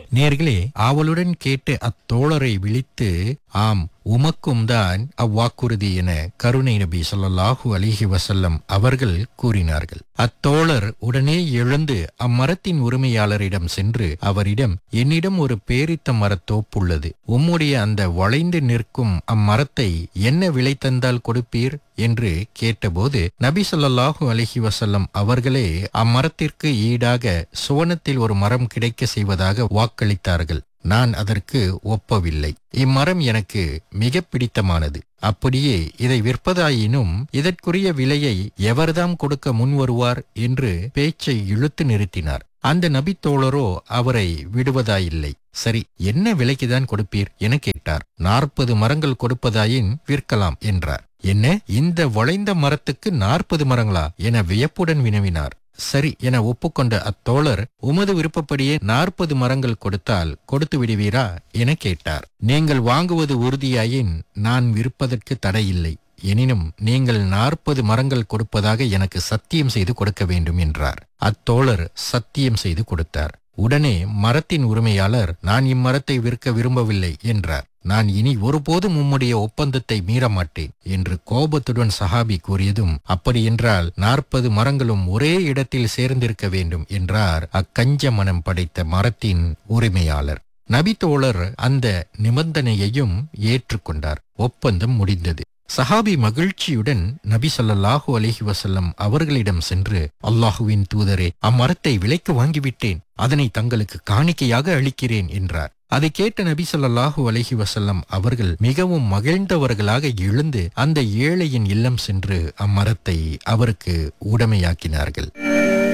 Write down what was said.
நேர்களே ஆவலுடன் கேட்டு அத்தோழரை விழித்து ஆம் உமக்கும் தான் அவ்வாக்குறுதி என கருணை நபி ஸல்லல்லாஹு அலிஹி வசல்லம் அவர்கள் கூறினார்கள் அத்தோழர் உடனே எழுந்து அம்மரத்தின் உரிமையாளரிடம் சென்று அவரிடம் என்னிடம் ஒரு பேரித்த மரத்தோப்புள்ளது உம்முடைய அந்த வளைந்து நிற்கும் அம்மரத்தை என்ன விலை தந்தால் கொடுப்பீர் என்று கேட்டபோது நபி ஸல்லல்லாஹு அலைஹி வஸல்லம் அவர்களே அம்மரத்திற்கு ஈடாக சுவனத்தில் ஒரு மரம் கிடைக்க செய்வதாக வாக்களித்தார்கள் நான் அதற்கு ஒப்பவில்லை இம்மரம் எனக்கு மிக பிடித்தமானது அப்படியே இதை விற்பதாயினும் இதற்குரிய விலையை எவர்தாம் கொடுக்க முன்வருவார் என்று பேச்சை இழுத்து நிறுத்தினார் அந்த நபித்தோழரோ அவரை விடுவதாயில்லை சரி என்ன விலைக்குதான் கொடுப்பீர் என கேட்டார் நாற்பது மரங்கள் கொடுப்பதாயின் விற்கலாம் என்றார் என்ன இந்த வளைந்த மரத்துக்கு நாற்பது மரங்களா என வியப்புடன் வினவினார் சரி என ஒப்புக்கொண்ட அத்தோழர் உமது விருப்பப்படியே நாற்பது மரங்கள் கொடுத்தால் கொடுத்து விடுவீரா என கேட்டார் நீங்கள் வாங்குவது உறுதியாயின் நான் விற்பதற்கு தடையில்லை எனினும் நீங்கள் நாற்பது மரங்கள் கொடுப்பதாக எனக்கு சத்தியம் செய்து கொடுக்க வேண்டும் என்றார் அத்தோழர் சத்தியம் செய்து கொடுத்தார் உடனே மரத்தின் உரிமையாளர் நான் இம்மரத்தை விற்க விரும்பவில்லை என்றார் நான் இனி ஒருபோதும் உம்முடைய ஒப்பந்தத்தை மீற மாட்டேன் என்று கோபத்துடன் சஹாபி கூறியதும் அப்படியென்றால் நாற்பது மரங்களும் ஒரே இடத்தில் சேர்ந்திருக்க வேண்டும் என்றார் அக்கஞ்ச மனம் படைத்த மரத்தின் உரிமையாளர் நபித்தோழர் அந்த நிபந்தனையையும் ஏற்றுக்கொண்டார் ஒப்பந்தம் முடிந்தது சஹாபி மகிழ்ச்சியுடன் நபி ஸல்லல்லாஹு அலைஹி வஸல்லம் அவர்களிடம் சென்று அல்லாஹுவின் தூதரே அம்மரத்தை விலைக்கு வாங்கிவிட்டேன் அதனை தங்களுக்கு காணிக்கையாக அளிக்கிறேன் என்றார் அதை கேட்ட நபி ஸல்லல்லாஹு அலைஹி வஸல்லம் அவர்கள் மிகவும் மகிழ்ந்தவர்களாக எழுந்து அந்த ஏழையின் இல்லம் சென்று அம்மரத்தை அவருக்கு உடைமையாக்கினார்கள்